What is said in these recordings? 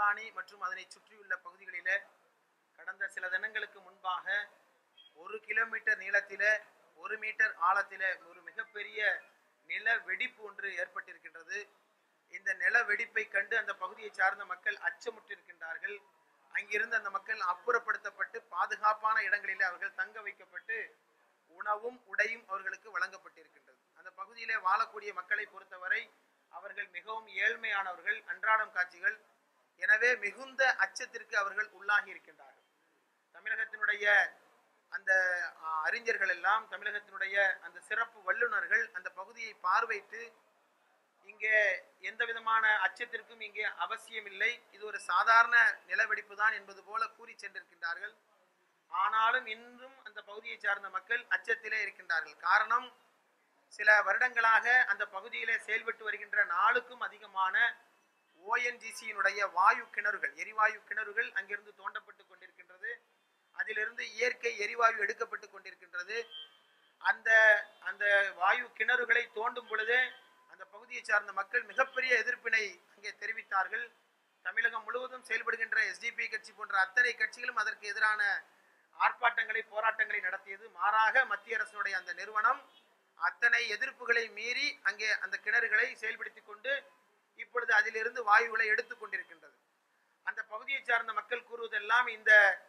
பொல்லானி மற்றும் அதனை சுற்றியுள்ள பகுதிகளிலே கடந்த சில தினங்களுக்கு முன்பாக ஒரு கிலோமீட்டர் நீளத்திலே ஒரு மீட்டர் ஆழத்திலே ஒரு மிகப்பெரிய நில வெடிப்பு ஒன்று ஏற்பட்டிருக்கின்றது இந்த நில வெடிப்பை கண்டு அந்த பகுதியை சார்ந்த மக்கள் அச்சமுற்றிருக்கின்றார்கள் அங்கிருந்து அந்த மக்கள் அப்புறப்படுத்தப்பட்டு பாதுகாப்பான இடங்களிலே அவர்கள் தங்க வைக்கப்பட்டு உணவும் உடையும் அவர்களுக்கு வழங்கப்பட்டிருக்கின்றது அந்த பகுதியிலே வாழக்கூடிய மக்களை பொறுத்தவரை அவர்கள் மிகவும் ஏழ்மையானவர்கள் அன்றாடம் காட்சிகள் எனவே மிகுந்த அச்சத்திற்கு அவர்கள் உள்ளாகி இருக்கின்றார்கள் தமிழகத்தினுடைய அந்த ஆ, அறிஞர்கள் எல்லாம் தமிழகத்தினுடைய அந்த சிறப்பு வல்லுநர்கள் அந்த பகுதியை பார்வையிட்டு இங்கே எந்த விதமான அச்சத்திற்கும் இங்கே அவசியம் இல்லை இது ஒரு சாதாரண நிலவெடிப்பு தான் என்பது போல கூறி சென்றிருக்கின்றார்கள் ஆனாலும் இன்றும் அந்த பகுதியை சார்ந்த மக்கள் அச்சத்திலே இருக்கின்றார்கள் காரணம் சில வருடங்களாக அந்த பகுதியிலே செயல்பட்டு வருகின்ற நாளுக்கும் அதிகமான ஓஎன்ஜிசியினுடைய வாயு கிணறுகள் எரிவாயு கிணறுகள் அங்கிருந்து தோண்டப்பட்டு கொண்டிருக்கின்றது அதிலிருந்து இயற்கை எரிவாயு எடுக்கப்பட்டு கொண்டிருக்கின்றது அந்த அந்த வாயு கிணறுகளை தோண்டும் பொழுதே அந்த பகுதியை சார்ந்த மக்கள் மிகப்பெரிய எதிர்ப்பினை அங்கே தெரிவித்தார்கள் தமிழகம் முழுவதும் செயல்படுகின்ற எஸ்டிபி கட்சி போன்ற அத்தனை கட்சிகளும் அதற்கு எதிரான ஆர்ப்பாட்டங்களை போராட்டங்களை நடத்தியது மாறாக மத்திய அரசினுடைய அந்த நிறுவனம் அத்தனை எதிர்ப்புகளை மீறி அங்கே அந்த கிணறுகளை செயல்படுத்திக் கொண்டு இப்பொழுது அதிலிருந்து வாயுகளை எடுத்துக் கொண்டிருக்கின்றது அந்த பகுதியை சார்ந்த மக்கள் கூறுவதெல்லாம் இந்த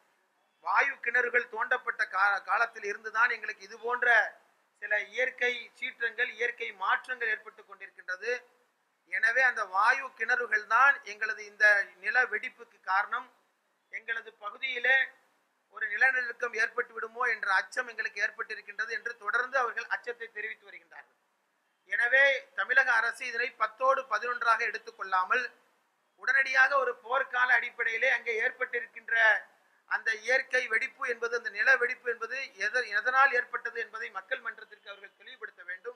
வாயு கிணறுகள் தோண்டப்பட்ட கா காலத்தில் இருந்துதான் எங்களுக்கு இது போன்ற சில இயற்கை சீற்றங்கள் இயற்கை மாற்றங்கள் ஏற்பட்டு கொண்டிருக்கின்றது எனவே அந்த வாயு கிணறுகள் தான் எங்களது இந்த நில வெடிப்புக்கு காரணம் எங்களது பகுதியிலே ஒரு நிலநடுக்கம் ஏற்பட்டு விடுமோ என்ற அச்சம் எங்களுக்கு ஏற்பட்டிருக்கின்றது என்று தொடர்ந்து அவர்கள் அச்சத்தை தெரிவித்து வருகின்றார்கள் எனவே தமிழக அரசு இதனை பத்தோடு பதினொன்றாக எடுத்துக்கொள்ளாமல் உடனடியாக ஒரு போர்க்கால அடிப்படையிலே அங்கே ஏற்பட்டிருக்கின்ற அந்த இயற்கை வெடிப்பு என்பது அந்த நில வெடிப்பு என்பது எத எதனால் ஏற்பட்டது என்பதை மக்கள் மன்றத்திற்கு அவர்கள் தெளிவுபடுத்த வேண்டும்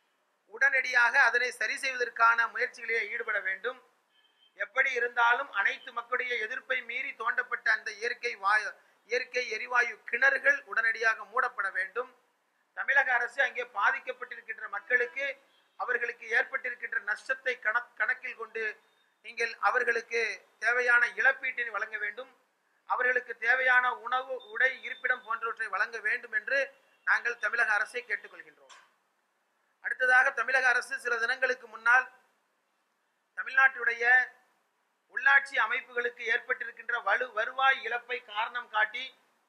உடனடியாக அதனை சரி செய்வதற்கான முயற்சிகளிலே ஈடுபட வேண்டும் எப்படி இருந்தாலும் அனைத்து மக்களுடைய எதிர்ப்பை மீறி தோண்டப்பட்ட அந்த இயற்கை வாயு இயற்கை எரிவாயு கிணறுகள் உடனடியாக மூடப்பட வேண்டும் தமிழக அரசு அங்கே பாதிக்கப்பட்டிருக்கின்ற மக்களுக்கு அவர்களுக்கு ஏற்பட்டிருக்கின்ற நஷ்டத்தை கணக் கணக்கில் கொண்டு நீங்கள் அவர்களுக்கு தேவையான இழப்பீட்டினை வழங்க வேண்டும் அவர்களுக்கு தேவையான உணவு உடை இருப்பிடம் போன்றவற்றை வழங்க வேண்டும் என்று நாங்கள் தமிழக அரசை கேட்டுக்கொள்கின்றோம் அடுத்ததாக தமிழக அரசு சில தினங்களுக்கு முன்னால் தமிழ்நாட்டுடைய உள்ளாட்சி அமைப்புகளுக்கு ஏற்பட்டிருக்கின்ற வலு வருவாய் இழப்பை காரணம் காட்டி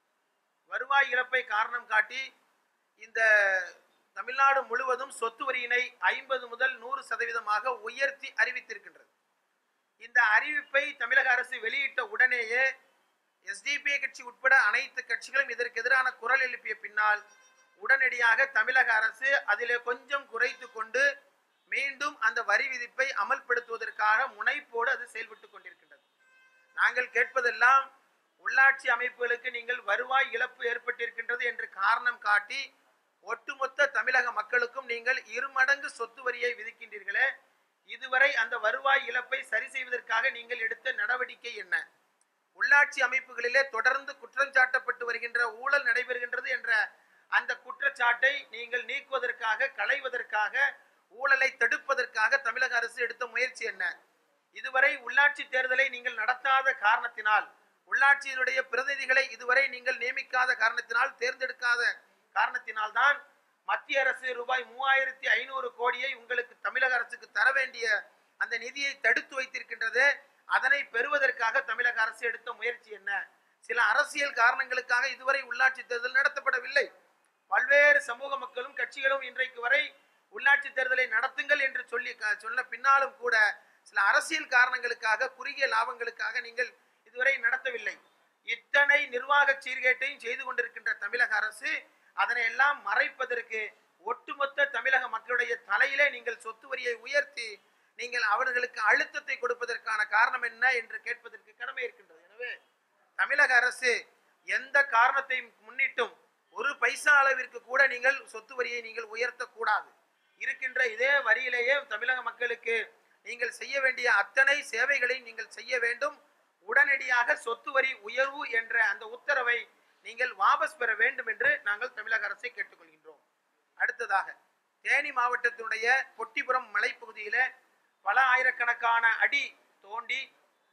வருவாய் இழப்பை காரணம் காட்டி இந்த தமிழ்நாடு முழுவதும் சொத்து வரியினை ஐம்பது முதல் நூறு சதவீதமாக உயர்த்தி அறிவித்திருக்கின்றது இந்த அறிவிப்பை தமிழக அரசு வெளியிட்ட உடனேயே எஸ்டிபிஐ கட்சி உட்பட அனைத்து கட்சிகளும் இதற்கு எதிரான குரல் எழுப்பிய பின்னால் உடனடியாக தமிழக அரசு அதிலே கொஞ்சம் குறைத்து கொண்டு மீண்டும் அந்த வரி விதிப்பை அமல்படுத்துவதற்காக முனைப்போடு அது செயல்பட்டுக் கொண்டிருக்கின்றது நாங்கள் கேட்பதெல்லாம் உள்ளாட்சி அமைப்புகளுக்கு நீங்கள் வருவாய் இழப்பு ஏற்பட்டிருக்கின்றது என்று காரணம் காட்டி ஒட்டுமொத்த தமிழக மக்களுக்கும் நீங்கள் இருமடங்கு சொத்து வரியை விதிக்கின்றீர்களே இதுவரை அந்த வருவாய் இழப்பை சரி செய்வதற்காக நீங்கள் எடுத்த நடவடிக்கை என்ன உள்ளாட்சி அமைப்புகளிலே தொடர்ந்து குற்றம் சாட்டப்பட்டு வருகின்ற ஊழல் நடைபெறுகின்றது என்ற அந்த குற்றச்சாட்டை நீங்கள் நீக்குவதற்காக களைவதற்காக ஊழலை தடுப்பதற்காக தமிழக அரசு எடுத்த முயற்சி என்ன இதுவரை உள்ளாட்சி தேர்தலை நீங்கள் நடத்தாத காரணத்தினால் உள்ளாட்சியினுடைய பிரதிநிதிகளை இதுவரை நீங்கள் நியமிக்காத காரணத்தினால் தேர்ந்தெடுக்காத காரணத்தினால் தான் மத்திய அரசு ரூபாய் மூவாயிரத்தி ஐநூறு கோடியை உங்களுக்கு தமிழக அரசுக்கு தர வேண்டிய அந்த நிதியை தடுத்து வைத்திருக்கின்றது அதனை பெறுவதற்காக தமிழக அரசு எடுத்த முயற்சி என்ன சில அரசியல் காரணங்களுக்காக இதுவரை உள்ளாட்சி தேர்தல் நடத்தப்படவில்லை பல்வேறு சமூக மக்களும் கட்சிகளும் இன்றைக்கு வரை உள்ளாட்சி தேர்தலை நடத்துங்கள் என்று சொல்லி க- சொன்ன பின்னாலும் கூட சில அரசியல் காரணங்களுக்காக குறுகிய லாபங்களுக்காக நீங்கள் இதுவரை நடத்தவில்லை இத்தனை நிர்வாக சீர்கேட்டையும் செய்து கொண்டிருக்கின்ற தமிழக அரசு அதனை எல்லாம் மறைப்பதற்கு ஒட்டுமொத்த தமிழக மக்களுடைய தலையிலே நீங்கள் சொத்து வரியை உயர்த்தி நீங்கள் அவர்களுக்கு அழுத்தத்தை கொடுப்பதற்கான காரணம் என்ன என்று கேட்பதற்கு கடமை இருக்கின்றது எனவே தமிழக அரசு எந்த காரணத்தை முன்னிட்டும் ஒரு பைசா அளவிற்கு கூட நீங்கள் சொத்து வரியை நீங்கள் உயர்த்தக்கூடாது இருக்கின்ற இதே வரியிலேயே தமிழக மக்களுக்கு நீங்கள் செய்ய வேண்டிய அத்தனை சேவைகளை நீங்கள் செய்ய வேண்டும் உடனடியாக சொத்து வரி உயர்வு என்ற அந்த உத்தரவை நீங்கள் வாபஸ் பெற வேண்டும் என்று நாங்கள் தமிழக அரசை கேட்டுக்கொள்கின்றோம் அடுத்ததாக தேனி மாவட்டத்தினுடைய பொட்டிபுரம் மலைப்பகுதியில பல ஆயிரக்கணக்கான அடி தோண்டி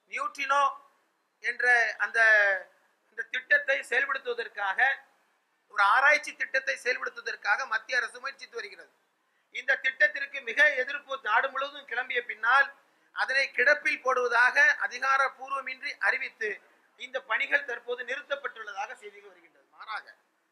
நியூட்ரினோ என்ற அந்த இந்த திட்டத்தை செயல்படுத்துவதற்காக ஒரு ஆராய்ச்சி திட்டத்தை செயல்படுத்துவதற்காக மத்திய அரசு முயற்சித்து வருகிறது இந்த திட்டத்திற்கு மிக எதிர்ப்பு நாடு முழுவதும் கிளம்பிய பின்னால் அதனை கிடப்பில் போடுவதாக அதிகாரப்பூர்வமின்றி அறிவித்து இந்த பணிகள் தற்போது நிறுத்தப்பட்டுள்ளதாக செய்திகள் வருகின்றது மாறாக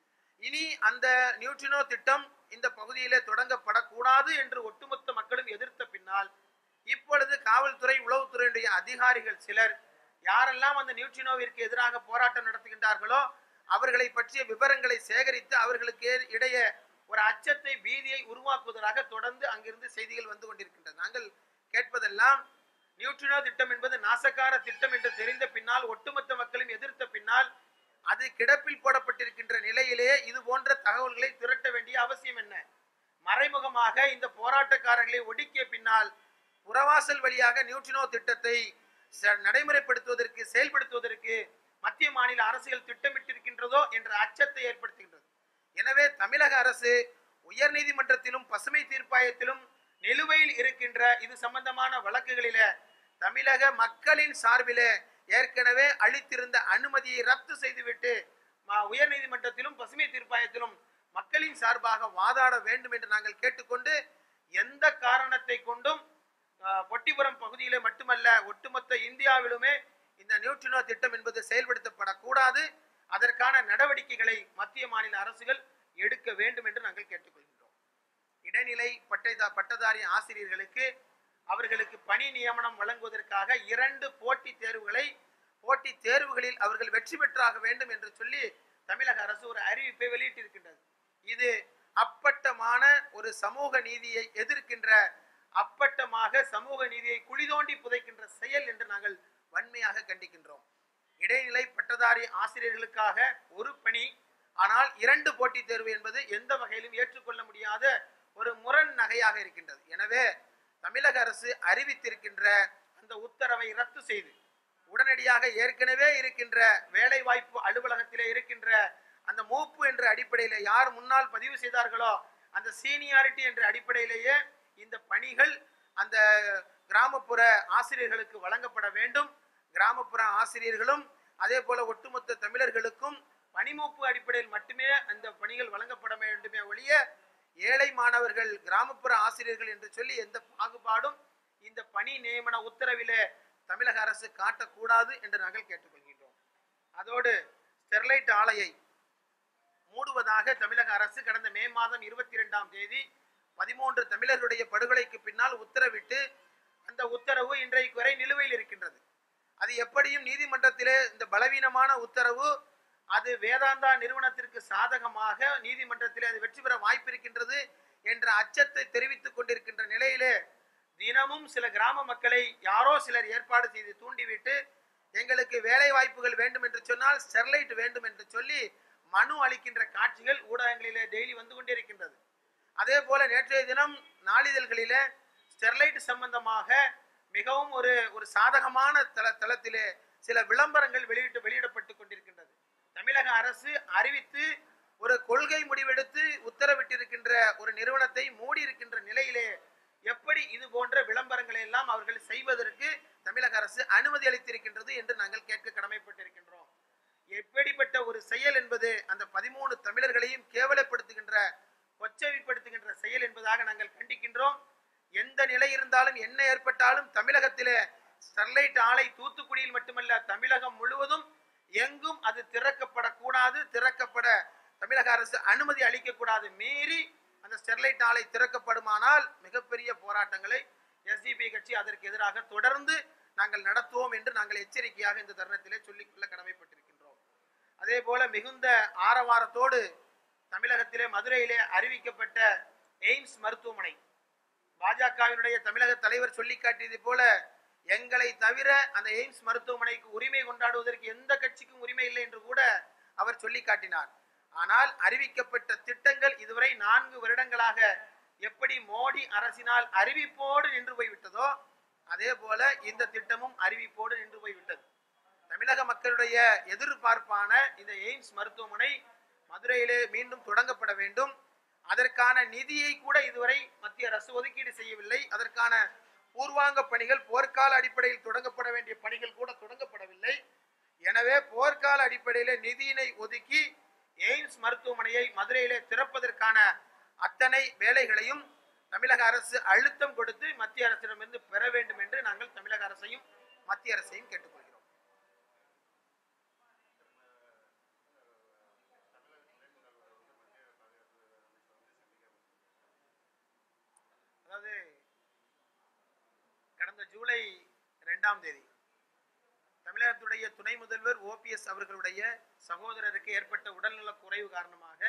இனி அந்த நியூட்ரினோ திட்டம் இந்த பகுதியிலே தொடங்கப்படக்கூடாது என்று ஒட்டுமொத்த மக்களும் எதிர்த்த பின்னால் இப்பொழுது காவல்துறை உளவுத்துறையுடைய அதிகாரிகள் சிலர் யாரெல்லாம் அந்த நியூட்ரினோவிற்கு எதிராக போராட்டம் நடத்துகின்றார்களோ அவர்களை பற்றிய விவரங்களை சேகரித்து அவர்களுக்கு ஏ- இடையே ஒரு அச்சத்தை பீதியை உருவாக்குவதாக தொடர்ந்து அங்கிருந்து செய்திகள் வந்து கொண்டிருக்கின்றன நாங்கள் கேட்பதெல்லாம் நியூட்ரினோ திட்டம் என்பது நாசகார திட்டம் என்று தெரிந்த பின்னால் ஒட்டுமொத்த மக்களும் எதிர்த்த பின்னால் அது கிடப்பில் போடப்பட்டிருக்கின்ற நிலையிலே இது போன்ற தகவல்களை திரட்ட வேண்டிய அவசியம் என்ன மறைமுகமாக இந்த போராட்டக்காரர்களை ஒடுக்கிய பின்னால் புறவாசல் வழியாக நியூட்ரினோ திட்டத்தை ச- நடைமுறைப்படுத்துவதற்கு செயல்படுத்துவதற்கு மத்திய மாநில அரசுகள் திட்டமிட்டிருக்கின்றதோ என்ற அச்சத்தை ஏற்படுத்துகின்றது எனவே தமிழக அரசு உயர்நீதிமன்றத்திலும் பசுமை தீர்ப்பாயத்திலும் நிலுவையில் இருக்கின்ற இது சம்பந்தமான வழக்குகளில தமிழக மக்களின் சார்பிலே ஏற்கனவே அளித்திருந்த அனுமதியை ரத்து செய்துவிட்டு ம- உயர்நீதிமன்றத்திலும் பசுமை தீர்ப்பாயத்திலும் மக்களின் சார்பாக வாதாட வேண்டும் என்று நாங்கள் கேட்டுக்கொண்டு எந்த காரணத்தை கொண்டும் அஹ், பொட்டிபுரம் பகுதியிலே மட்டுமல்ல ஒட்டுமொத்த இந்தியாவிலுமே இந்த நியூட்ரினோ திட்டம் என்பது செயல்படுத்தப்படக்கூடாது அதற்கான நடவடிக்கைகளை மத்திய மாநில அரசுகள் எடுக்க வேண்டும் என்று நாங்கள் கேட்டுக்கொள்கின்றோம் இடைநிலை பட்டதா பட்டதாரி ஆசிரியர்களுக்கு அவர்களுக்கு பணி நியமனம் வழங்குவதற்காக இரண்டு போட்டித் தேர்வுகளை போட்டித் தேர்வுகளில் அவர்கள் வெற்றி பெற்றாக வேண்டும் என்று சொல்லி தமிழக அரசு ஒரு அறிவிப்பை வெளியிட்டிருக்கின்றது இது அப்பட்டமான ஒரு சமூக நீதியை எதிர்க்கின்ற அப்பட்டமாக சமூக நீதியை குழிதோண்டி புதைக்கின்ற செயல் என்று நாங்கள் வன்மையாக கண்டிக்கின்றோம் இடைநிலை பட்டதாரி ஆசிரியர்களுக்காக ஒரு பணி ஆனால் இரண்டு போட்டித் தேர்வு என்பது எந்த வகையிலும் ஏற்றுக்கொள்ள முடியாத ஒரு முரண் நகையாக இருக்கின்றது எனவே தமிழக அரசு அறிவித்திருக்கின்ற அந்த உத்தரவை ரத்து செய்து உடனடியாக ஏற்கனவே இருக்கின்ற வேலை வாய்ப்பு அலுவலகத்திலே இருக்கின்ற அந்த மூப்பு என்ற அடிப்படையில யார் முன்னால் பதிவு செய்தார்களோ அந்த சீனியாரிட்டி என்ற அடிப்படையிலேயே இந்த பணிகள் அந்த கிராமப்புற ஆசிரியர்களுக்கு வழங்கப்பட வேண்டும் கிராமப்புற ஆசிரியர்களும் அதே போல ஒட்டுமொத்த தமிழர்களுக்கும் பணிமூப்பு அடிப்படையில் மட்டுமே அந்த பணிகள் வழங்கப்பட வேண்டுமே ஒழிய ஏழை மாணவர்கள் கிராமப்புற ஆசிரியர்கள் என்று சொல்லி எந்த பாகுபாடும் இந்த பணி நியமன உத்தரவிலே தமிழக அரசு காட்டக்கூடாது என்று நாங்கள் கேட்டுக்கொள்கின்றோம் அதோடு ஸ்டெர்லைட் ஆலையை மூடுவதாக தமிழக அரசு கடந்த மே மாதம் இருபத்தி இரண்டாம் தேதி பதிமூன்று தமிழர்களுடைய படுகொலைக்கு பின்னால் உத்தரவிட்டு அந்த உத்தரவு இன்றைக்கு வரை நிலுவையில் இருக்கின்றது அது எப்படியும் நீதிமன்றத்திலே இந்த பலவீனமான உத்தரவு அது வேதாந்தா நிறுவனத்திற்கு சாதகமாக நீதிமன்றத்திலே அது வெற்றி பெற வாய்ப்பு இருக்கின்றது என்ற அச்சத்தை தெரிவித்துக் கொண்டிருக்கின்ற நிலையிலே தினமும் சில கிராம மக்களை யாரோ சிலர் ஏற்பாடு செய்து தூண்டிவிட்டு எங்களுக்கு வேலை வாய்ப்புகள் வேண்டும் என்று சொன்னால் ஸ்டெர்லைட் வேண்டும் என்று சொல்லி மனு அளிக்கின்ற காட்சிகள் ஊடகங்களிலே டெய்லி வந்து கொண்டிருக்கின்றது அதே போல நேற்றைய தினம் நாளிதழ்களிலே ஸ்டெர்லைட் சம்பந்தமாக மிகவும் ஒரு ஒரு சாதகமான தள தளத்திலே சில விளம்பரங்கள் வெளியிட்டு வெளியிடப்பட்டு கொண்டிருக்கின்றது தமிழக அரசு அறிவித்து ஒரு கொள்கை முடிவெடுத்து உத்தரவிட்டிருக்கின்ற ஒரு நிறுவனத்தை மூடி இருக்கின்ற நிலையிலே எப்படி இது போன்ற விளம்பரங்களை எல்லாம் அவர்கள் செய்வதற்கு தமிழக அரசு அனுமதி அளித்திருக்கின்றது என்று நாங்கள் கேட்க கடமைப்பட்டிருக்கின்றோம் எப்படிப்பட்ட ஒரு செயல் என்பது அந்த பதிமூணு தமிழர்களையும் கேவலப்படுத்துகின்ற கொச்சைப்படுத்துகின்ற செயல் என்பதாக நாங்கள் கண்டிக்கின்றோம் எந்த நிலை இருந்தாலும் என்ன ஏற்பட்டாலும் தமிழகத்திலே ஸ்டெர்லைட் ஆலை தூத்துக்குடியில் மட்டுமல்ல தமிழகம் முழுவதும் எங்கும் அது திறக்கப்படக்கூடாது திறக்கப்பட தமிழக அரசு அனுமதி அளிக்கக்கூடாது மீறி அந்த ஸ்டெர்லைட் ஆலை திறக்கப்படுமானால் மிகப்பெரிய போராட்டங்களை எஸ்டிபி கட்சி அதற்கு எதிராக தொடர்ந்து நாங்கள் நடத்துவோம் என்று நாங்கள் எச்சரிக்கையாக இந்த தருணத்திலே சொல்லிக்கொள்ள கடமைப்பட்டிருக்கின்றோம் அதே போல மிகுந்த ஆரவாரத்தோடு தமிழகத்திலே மதுரையிலே அறிவிக்கப்பட்ட எய்ம்ஸ் மருத்துவமனை பாஜகவினுடைய தமிழக தலைவர் சொல்லி காட்டியது போல எங்களை தவிர அந்த எய்ம்ஸ் மருத்துவமனைக்கு உரிமை கொண்டாடுவதற்கு எந்த கட்சிக்கும் உரிமை இல்லை என்று கூட அவர் சொல்லி காட்டினார் ஆனால் அறிவிக்கப்பட்ட திட்டங்கள் இதுவரை நான்கு வருடங்களாக எப்படி மோடி அரசினால் அறிவிப்போடு நின்று போய்விட்டதோ அதே போல இந்த திட்டமும் அறிவிப்போடு நின்று போய்விட்டது தமிழக மக்களுடைய எதிர்பார்ப்பான இந்த எய்ம்ஸ் மருத்துவமனை மதுரையிலே மீண்டும் தொடங்கப்பட வேண்டும் அதற்கான நிதியை கூட இதுவரை மத்திய அரசு ஒதுக்கீடு செய்யவில்லை அதற்கான பூர்வாங்க பணிகள் போர்க்கால அடிப்படையில் தொடங்கப்பட வேண்டிய பணிகள் கூட தொடங்கப்படவில்லை எனவே போர்க்கால அடிப்படையில நிதியினை ஒதுக்கி எய்ம்ஸ் மருத்துவமனையை மதுரையிலே திறப்பதற்கான அத்தனை வேலைகளையும் தமிழக அரசு அழுத்தம் கொடுத்து மத்திய அரசிடமிருந்து பெற வேண்டும் என்று நாங்கள் தமிழக அரசையும் மத்திய அரசையும் கேட்டுக்கொள்கிறோம் அதாவது கடந்த ஜூலை இரண்டாம் தேதி தமிழகத்துடைய துணை முதல்வர் ஓபிஎஸ் அவர்களுடைய சகோதரருக்கு ஏற்பட்ட உடல்நலக் குறைவு காரணமாக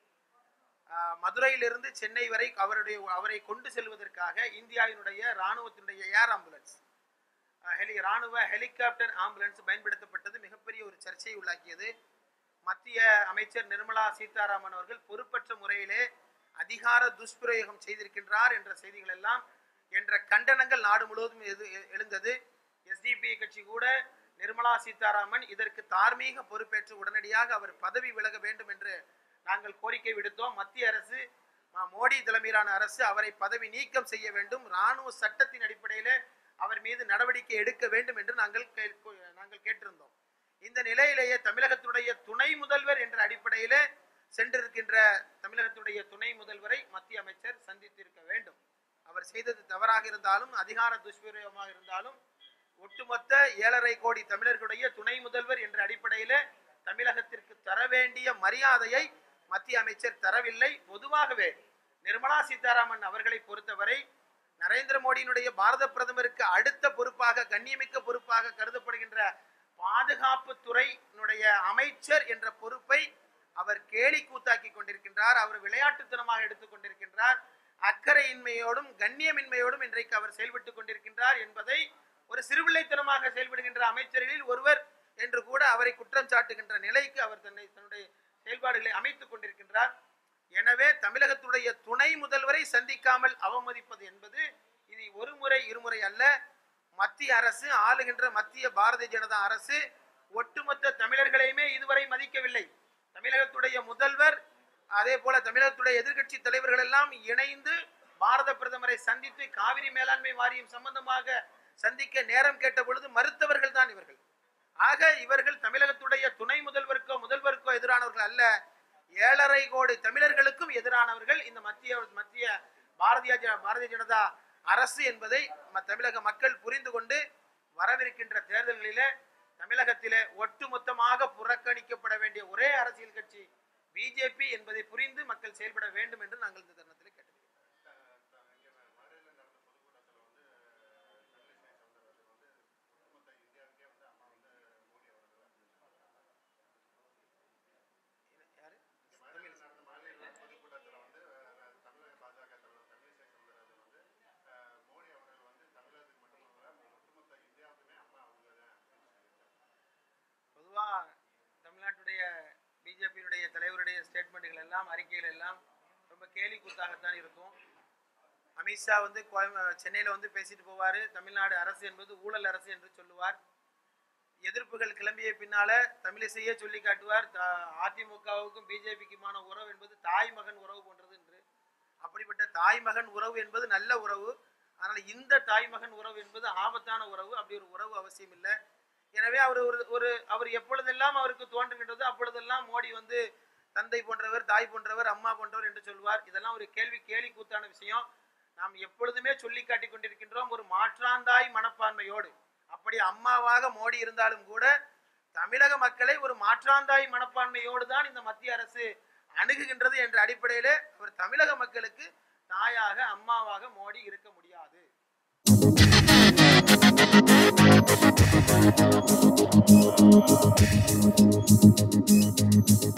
ஆஹ், மதுரையிலிருந்து சென்னை வரை அவருடைய அவரை கொண்டு செல்வதற்காக இந்தியாவினுடைய இராணுவத்தினுடைய ஏர் ஆம்புலன்ஸ் ஆஹ், ஹெலி இராணுவ ஹெலிகாப்டர் ஆம்புலன்ஸ் பயன்படுத்தப்பட்டது மிகப்பெரிய ஒரு சர்ச்சையை உள்ளாக்கியது மத்திய அமைச்சர் நிர்மலா சீதாராமன் அவர்கள் பொறுப்பற்ற முறையிலே அதிகார துஷ்பிரயோகம் செய்திருக்கின்றார் என்ற செய்திகள் எல்லாம் என்ற கண்டனங்கள் நாடு முழுவதும் எது எ- எழுந்தது எஸ்டிபி கட்சி கூட நிர்மலா சீதாராமன் இதற்கு தார்மீக பொறுப்பேற்று உடனடியாக அவர் பதவி விலக வேண்டும் என்று நாங்கள் கோரிக்கை விடுத்தோம் மத்திய அரசு ம- மோடி தலைமையிலான அரசு அவரை பதவி நீக்கம் செய்ய வேண்டும் ராணுவ சட்டத்தின் அடிப்படையிலே அவர் மீது நடவடிக்கை எடுக்க வேண்டும் என்று நாங்கள் கேட்பு- நாங்கள் கேட்டிருந்தோம் இந்த நிலையிலேயே தமிழகத்துடைய துணை முதல்வர் என்ற அடிப்படையிலே சென்றிருக்கின்ற தமிழகத்துடைய துணை முதல்வரை மத்திய அமைச்சர் சந்தித்திருக்க வேண்டும் அவர் செய்தது தவறாக இருந்தாலும் அதிகார துஷ்பிரயோகமாக இருந்தாலும் ஒட்டுமொத்த ஏழரை கோடி தமிழர்களுடைய துணை முதல்வர் என்ற அடிப்படையிலே தமிழகத்திற்கு தர வேண்டிய மரியாதையை மத்திய அமைச்சர் தரவில்லை பொதுவாகவே நிர்மலா சீதாராமன் அவர்களை பொறுத்தவரை நரேந்திர மோடியினுடைய பாரத பிரதமருக்கு அடுத்த பொறுப்பாக கண்ணியமிக்க பொறுப்பாக கருதப்படுகின்ற பாதுகாப்பு துறையினுடைய அமைச்சர் என்ற பொறுப்பை அவர் கேலி கூத்தாக்கி கொண்டிருக்கின்றார் அவர் விளையாட்டுத்தனமாக எடுத்துக் கொண்டிருக்கின்றார் அக்கறையின்மையோடும் கண்ணியமின்மையோடும் இன்றைக்கு அவர் செயல்பட்டுக் கொண்டிருக்கின்றார் என்பதை ஒரு சிறுபிள்ளைத்தனமாக செயல்படுகின்ற அமைச்சர்களில் ஒருவர் என்று கூட அவரை குற்றம் சாட்டுகின்ற நிலைக்கு அவர் தன்னை தன்னுடைய செயல்பாடுகளை அமைத்துக் கொண்டிருக்கின்றார் எனவே தமிழகத்துடைய துணை முதல்வரை சந்திக்காமல் அவமதிப்பது என்பது இது ஒரு முறை இருமுறை அல்ல மத்திய அரசு ஆளுகின்ற மத்திய பாரதிய ஜனதா அரசு ஒட்டுமொத்த தமிழர்களையுமே இதுவரை மதிக்கவில்லை தமிழகத்துடைய முதல்வர் அதே போல தமிழகத்துடைய எதிர்க்கட்சி தலைவர்கள் எல்லாம் இணைந்து பாரத பிரதமரை சந்தித்து காவிரி மேலாண்மை வாரியம் சம்பந்தமாக சந்திக்க நேரம் கேட்ட பொழுது மறுத்தவர்கள் தான் இவர்கள் ஆக இவர்கள் தமிழகத்துடைய துணை முதல்வருக்கோ முதல்வருக்கோ எதிரானவர்கள் அல்ல ஏழரை கோடி தமிழர்களுக்கும் எதிரானவர்கள் இந்த மத்திய மத்திய பாரதிய ஜ- பாரதிய ஜனதா அரசு என்பதை ம- தமிழக மக்கள் புரிந்து கொண்டு வரவிருக்கின்ற தேர்தல்களிலே தமிழகத்திலே ஒட்டுமொத்தமாக புறக்கணிக்கப்பட வேண்டிய ஒரே அரசியல் கட்சி பிஜேபி என்பதை புரிந்து மக்கள் செயல்பட வேண்டும் என்று நாங்கள் இந்த தருணத்தில் கேட்டுக்கொள்கிறோம் யாரு? தமிழ் பொதுவா தமிழ்நாட்டுடைய பிஜேபியினுடைய தலைவருடைய ஸ்டேட்மெண்ட்டுகள் எல்லாம் அறிக்கைகள் எல்லாம் ரொம்ப கேலி கூத்தாகத்தான் இருக்கும் அமித்ஷா வந்து கோயம்பு சென்னையில் வந்து பேசிட்டு போவார் தமிழ்நாடு அரசு என்பது ஊழல் அரசு என்று சொல்லுவார் எதிர்ப்புகள் கிளம்பிய பின்னால தமிழிசையே சொல்லி காட்டுவார் த- அதிமுகவுக்கும் பிஜேபிக்குமான உறவு என்பது தாய் மகன் உறவு போன்றது என்று அப்படிப்பட்ட தாய் மகன் உறவு என்பது நல்ல உறவு ஆனால் இந்த தாய் மகன் உறவு என்பது ஆபத்தான உறவு அப்படி ஒரு உறவு அவசியம் இல்லை எனவே அவர் ஒரு ஒரு அவர் எப்பொழுதெல்லாம் அவருக்கு தோன்றுகின்றதோ அப்பொழுதெல்லாம் மோடி வந்து தந்தை போன்றவர் தாய் போன்றவர் அம்மா போன்றவர் என்று சொல்வார் இதெல்லாம் ஒரு கேள்வி கேலி கூத்தான விஷயம் நாம் எப்பொழுதுமே சொல்லி காட்டிக் கொண்டிருக்கின்றோம் ஒரு மாற்றாந்தாய் மனப்பான்மையோடு அப்படி அம்மாவாக மோடி இருந்தாலும் கூட தமிழக மக்களை ஒரு மாற்றாந்தாய் மனப்பான்மையோடு தான் இந்த மத்திய அரசு அணுகுகின்றது என்ற அடிப்படையிலே அவர் தமிழக மக்களுக்கு தாயாக அம்மாவாக மோடி இருக்க முடியாது Thank you.